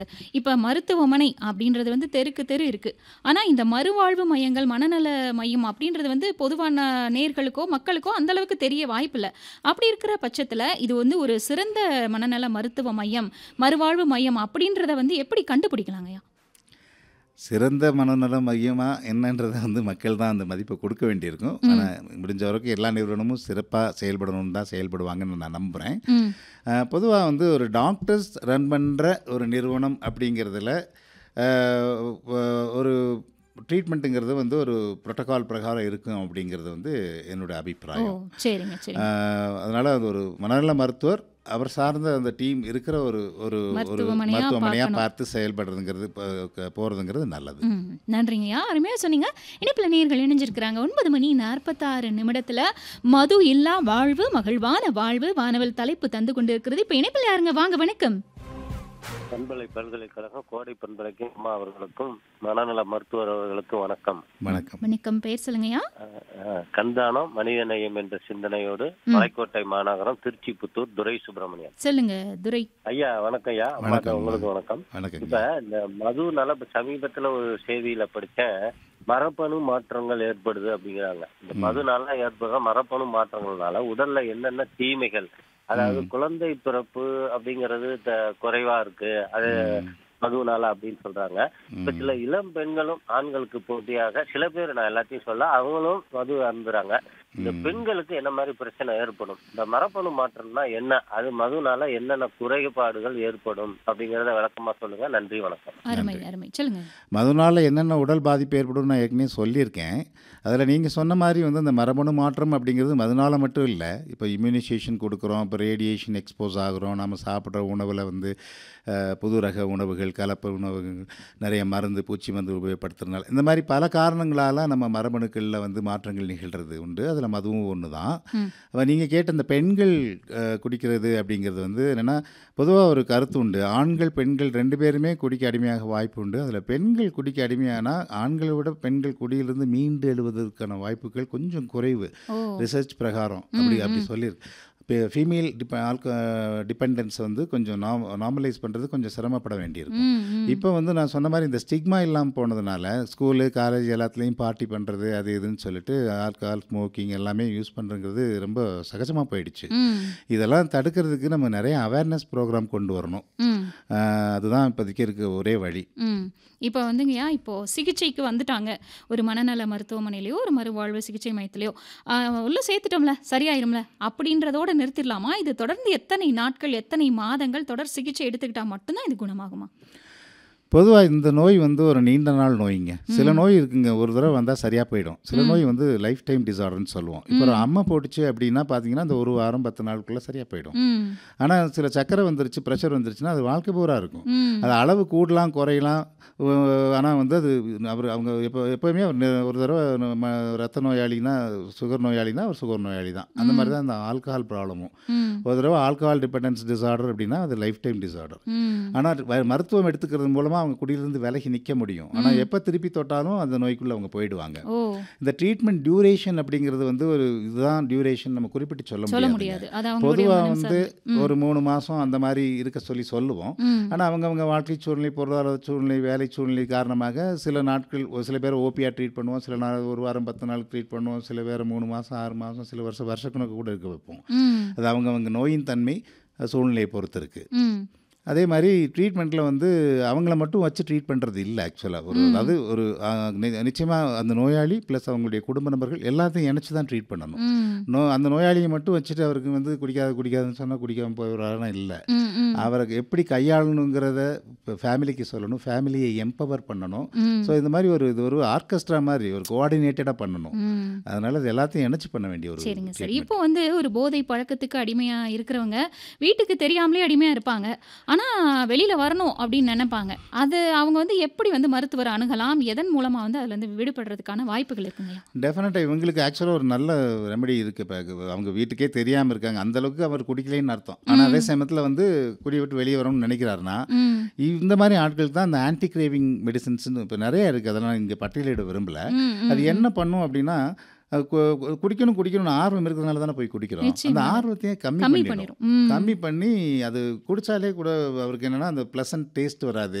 இப்ப மருத்துவமனை அப்படின்றது வந்து தெருக்கு தெரு இருக்கு. ஆனா இந்த மறுவாழ்வு மையங்கள், மனநல மையம் அப்படின்றது வந்து பொதுவான நேயர்களுக்கோ, மக்களுக்கோ அந்த அளவுக்கு தெரிய வாய்ப்பில்ல. அப்படி இருக்கிற பட்சத்துல இது வந்து ஒரு சிறந்த மனநல மருத்துவ மையம், மறுவாழ்வு மையம் அப்படின்றத வந்து எப்படி கண்டுபிடிக்கலாங்கய்யா? சிறந்த மனநல மையமா என்னன்றத வந்து மக்கள் தான் அந்த மதிப்பை கொடுக்க வேண்டியிருக்கும். ஆனா ம். முடிஞ்ச வரைக்கும் எல்லா நிறுவனமும் சிறப்பா செயல்படணும்னு தான் செயல்படுவாங்கன்னு நான் நம்புறேன். ம். அ பொதுவா வந்து ஒரு டாக்டர்ஸ் ரன் பண்ற ஒரு நிறுவனம் அப்படிங்கிறதுல அ வ ஒரு ட்ரீட்மெண்ட்டுங்கிறது வந்து ஒரு புரோட்டோகால் பிரகாரம் இருக்கும் அப்படிங்கிறது வந்து என்னோட ஓ! அபிப்பிராயம். சரிங்க, அ சரிங்க. அதனால அது ஒரு மனநல மருத்துவர், அவர் சார்ந்த அந்த டீம் இருக்கிற ஒரு ஒரு ஒரு மருத்துவமனையா மருத்துவமனையா பார்க்கணும். பார்த்து செயல்படுறதுங்கிறது ப க போறதுங்கிறது நல்லது. ம். நன்றிங்கய்யா. அருமையா சொன்னீங்க. இணைப்பில நேயர்கள் இணைஞ்சிருக்கிறாங்க. 9 மணி 46 நிமிடத்துல மது இல்லா வாழ்வு, மகிழ்வான வாழ்வு வானவில் தலைப்பு தந்து கொண்டிருக்கிறது. இப்ப இணைப்பில யாருங்க? வாங்க வணக்கம். பண்பலை பல்கலைக்கழகம் கோடை பண்பலைக்கும் அம்மா அவர்களுக்கும் மனநல மருத்துவர் அவர்களுக்கும் வணக்கம் வணக்கம். வணக்கம். பெயர் சொல்லுங்கய்யா. அஹ், அஹ், கந்தானம் மனிதநேயம் என்ற சிந்தனையோடு ம். மலைக்கோட்டை மாநகரம் திருச்சி புத்தூர் துரை சுப்பிரமணியன் சொல்லுங்க துரை. ஐயா வணக்கம் ஐயா அம்மா வணக்கம். உங்களுக்கு வணக்கம் வணக்கங்க. இப்ப இந்த மது நல சமீபத்துல ஒரு செய்தியில படிச்சேன் மரபணு மாற்றங்கள் ஏற்படுது அப்படிங்கிறாங்க இந்த ம். மதுனால ஏற்படுற மரபணு மாற்றங்கள்னால உடல்ல என்னென்ன தீமைகள் அதாவது ம். குழந்தை பிறப்பு அப்படிங்கிறது த- குறைவா இருக்கு அது ம். மதுனால அப்படின்னு சொல்றாங்க இப்ப ம். சில இளம் பெண்களும் ஆண்களுக்கு போட்டியாக சில பேர் நான் எல்லாத்தையும் சொல்ல அவங்களும் மது அருந்துறாங்க இந்த ம். பெண்களுக்கு என்ன மாதிரி பிரச்சனை ஏற்படும் இந்த மரபணு மாற்றம்னா என்ன அது மதுனால என்னென்ன குறைபாடுகள் ஏற்படும் அப்படிங்கறத விளக்கமா சொல்லுங்க நன்றி வணக்கம் அருமை, நன்றி. அருமை. சொல்லுங்க. மதுனால என்னென்ன உடல் பாதிப்பு ஏற்படும்னு நான் ஏற்கனவே சொல்லியிருக்கேன். அதில் நீங்கள் சொன்ன மாதிரி வந்து அந்த மரபணு மாற்றம் அப்படிங்கிறது மதுனால மட்டும் இல்லை. இப்போ இம்யூனைசேஷன் கொடுக்குறோம், இப்போ ரேடியேஷன் எக்ஸ்போஸ் ஆகுறோம், நம்ம சாப்பிட்ற உணவில் வந்து அ, புது ரக உணவுகள், கலப்பு உணவுகள், நிறைய மருந்து, பூச்சி மருந்து உபயோகப்படுத்துறதுனால இந்த மாதிரி பல காரணங்களால் நம்ம மரபணுக்களில் வந்து மாற்றங்கள் நிகழ்கிறது உண்டு. அதில் மதுவும் ஒன்று தான். ம். அப்போ நீங்கள் கேட்ட இந்த பெண்கள் அ, குடிக்கிறது அப்படிங்கிறது வந்து என்னென்னா பொதுவாக ஒரு கருத்து உண்டு. ஆண்கள், பெண்கள் 2 பேருமே குடிக்க அடிமையாக வாய்ப்பு உண்டு. அதில் பெண்கள் குடிக்க அடிமையானா ஆண்களை விட பெண்கள் குடியிலிருந்து மீண்டு எழுவதற்கான வாய்ப்புகள் கொஞ்சம் குறைவு. ஓ! ரிசர்ச் பிரகாரம் ம், அப்படி அப்படி ம். சொல்லியிருக்கு. இப்போ ஃபீமேல் டிப ஆல்க டிபெண்டன்ஸ் வந்து கொஞ்சம் நாம் நார்மலைஸ் பண்ணுறது கொஞ்சம் சிரமப்பட வேண்டியிருக்கும். ம், ம். இப்போ வந்து நான் சொன்ன மாதிரி இந்த ஸ்டிக்மா இல்லாமல் போனதுனால ஸ்கூலு, காலேஜ் எல்லாத்துலேயும் பார்ட்டி பண்ணுறது அது இதுன்னு சொல்லிட்டு ஆல்கஹால், ஸ்மோக்கிங் எல்லாமே யூஸ் பண்ணுறங்கிறது ரொம்ப சகஜமாக போயிடுச்சு. ம். இதெல்லாம் தடுக்கிறதுக்கு நம்ம நிறைய அவேர்னஸ் ப்ரோக்ராம் கொண்டு வரணும். ம். அ, அதுதான் இப்போதைக்கு இருக்க ஒரே வழி. ம். இப்போ வந்துங்கய்யா, இப்போ சிகிச்சைக்கு வந்துட்டாங்க. ஒரு மனநல மருத்துவமனையிலயோ, ஒரு மறுவாழ்வு சிகிச்சை மையத்திலயோ, அ உள்ள சேர்த்துட்டோம்ல, சரியாயிரும்ல அப்படின்றதோட நிறுத்திடலாமா? இது தொடர்ந்து எத்தனை நாட்கள், எத்தனை மாதங்கள் தொடர் சிகிச்சை எடுத்துக்கிட்டா மட்டும் தான் இது குணமாகுமா? பொதுவாக இந்த நோய் வந்து ஒரு நீண்ட நாள் நோய்ங்க. சில ம். நோய் இருக்குங்க ஒரு தடவை வந்தால் சரியாக போயிடும். சில ம். நோய் வந்து லைஃப் டைம் டிசார்டர்னு சொல்லுவோம். இப்போ ஒரு ம். அம்மை போட்டுச்சு அப்படின்னா பார்த்தீங்கன்னா அந்த ஒரு வாரம் 10 நாளுக்குள்ளே சரியாக போயிடும். ம். ஆனால் சில சர்க்கரை வந்துருச்சு, ப்ரெஷர் வந்துருச்சுன்னா அது வாழ்க்கை பூரா இருக்கும். ம். அது அளவு கூடலாம் குறையலாம். ஆனால் வந்து அது அவர் அவங்க எப்போ எப்போவுமே ஒரு நெ- ஒரு தடவை நம்ம ரத்த நோயாளினா சுகர் நோயாளினா அவர் சுகர் நோயாளி தான். அந்த மாதிரி ம். தான் இந்த ஆல்கஹால் ப்ராப்ளமும். ம். ஒரு தடவை ஆல்கஹால் டிபெண்டன்ஸ் டிசார்டர் அப்படின்னா அது லைஃப் டைம் டிசார்டர். ம். ஆனால் வ மருத்துவம் எடுத்துக்கிறது மூலமாக அவங்க குடியிலிருந்து விலகி நிற்க முடியும். ஆனால் ம். எப்போ திருப்பி தொட்டாலும் அந்த நோய்க்குள்ளே அவங்க போயிடுவாங்க. ஓ! இந்த ட்ரீட்மெண்ட் டியூரேஷன் அப்படிங்கிறது வந்து ஒரு இதுதான் டியூரேஷன் நம்ம குறிப்பிட்டு சொல்ல சொல்ல முடியாதுங்க. முடியாது. அது அவங்களுடைய பொதுவாக மனம் வந்து சார்ந்து. ம். ஒரு 3 மாதம் அந்த மாதிரி இருக்க சொல்லி சொல்லுவோம். ம். ஆனால் அவங்கவங்க வாழ்க்கை சூழ்நிலை, பொருளாதார சூழ்நிலை, வேலை சூழ்நிலை காரணமாக சில நாட்கள் ஒரு சில பேர் ஓபியா ட்ரீட் பண்ணுவோம். சில நாள் ஒரு வாரம் 10 நாளுக்கு ட்ரீட் பண்ணுவோம். சில பேர் 3 மாதம், 6 மாதம், சில வருஷம் வருஷக்கணக்கு கூட இருக்க வைப்போம். ம். அது அவங்கவங்க நோயின் தன்மை, சூழ்நிலையை பொறுத்து இருக்குது. ம். அதே மாதிரி ட்ரீட்மெண்ட்டில் வந்து அவங்கள மட்டும் வச்சு ட்ரீட் பண்ணுறது இல்லை ஆக்சுவலாக. ஒரு ம். அதாவது ஒரு நிச்சயமாக அந்த நோயாளி ப்ளஸ் அவங்களுடைய குடும்ப நபர்கள் எல்லாத்தையும் இணைச்சி தான் ட்ரீட் பண்ணணும். ம். நோ அந்த நோயாளியை மட்டும் வச்சுட்டு அவருக்கு வந்து குடிக்காத குடிக்காதுன்னு சொன்னால் குடிக்காமல் போயிடுறாருன்னா இல்லை. ம். ம். அவருக்கு எப்படி கையாளணுங்கிறத இப்போ ஃபேமிலிக்கு சொல்லணும். ஃபேமிலியை எம்பவர் பண்ணணும். ம். ஸோ இந்த மாதிரி ஒரு இது ஒரு ஆர்கெஸ்ட்ரா மாதிரி ஒரு கோஆர்டினேட்டடாக பண்ணணும். ம். அதனால் இது எல்லாத்தையும் இணைச்சி பண்ண வேண்டிய ஒரு சரிங்க சரி. ட்ரீட்மெண்ட். இப்போ வந்து ஒரு போதை பழக்கத்துக்கு அடிமையா இருக்கிறவங்க வீட்டுக்கு தெரியாமலே அடிமையா இருப்பாங்க. ஆனா வெளியில வரணும் அப்படின்னு நினைப்பாங்க. அது அவங்க வந்து எப்படி வந்து மருத்துவரை அணுகலாம்? எதன் மூலமா வந்து அதுல இருந்து விடுபடுறதுக்கான வாய்ப்புகள் இருக்குங்கய்யா? டெஃபினட்டாக இவங்களுக்கு ஆக்சுவலாக ஒரு நல்ல ரெமெடி இருக்குது. இப்போ அவங்க வீட்டுக்கே தெரியாமல் இருக்காங்க. அந்த அளவுக்கு அவர் குடிக்கலைன்னு அர்த்தம். ஆனால் அதே ம். சமயத்தில் வந்து குடியை விட்டு வெளியே வரணும்னு நினைக்கிறாருன்னா ம். இந்த மாதிரி ஆட்களுக்கு தான் இந்த ஆன்டி கிரேவிங் மெடிசின்ஸ்னு இப்போ நிறைய இருக்குது. அதெல்லாம் இங்கே பட்டியலிட விரும்பல. ம். அது ம். என்ன ம். பண்ணும் அப்படின்னா அது கு- கு- குடிக்கணும் குடிக்கணும்னு ஆர்வம் இருக்கிறதுனால தானே போய் குடிக்கிறோம் அந்த நிச்சயமா. ஆர்வத்தையே கம்மி கம்மி பண்ணிடும் பண்ணிரும் ம் கம்மி பண்ணி அது குடித்தாலே கூட அவருக்கு என்னென்னா அந்த ப்ளசன்ட் டேஸ்ட் வராது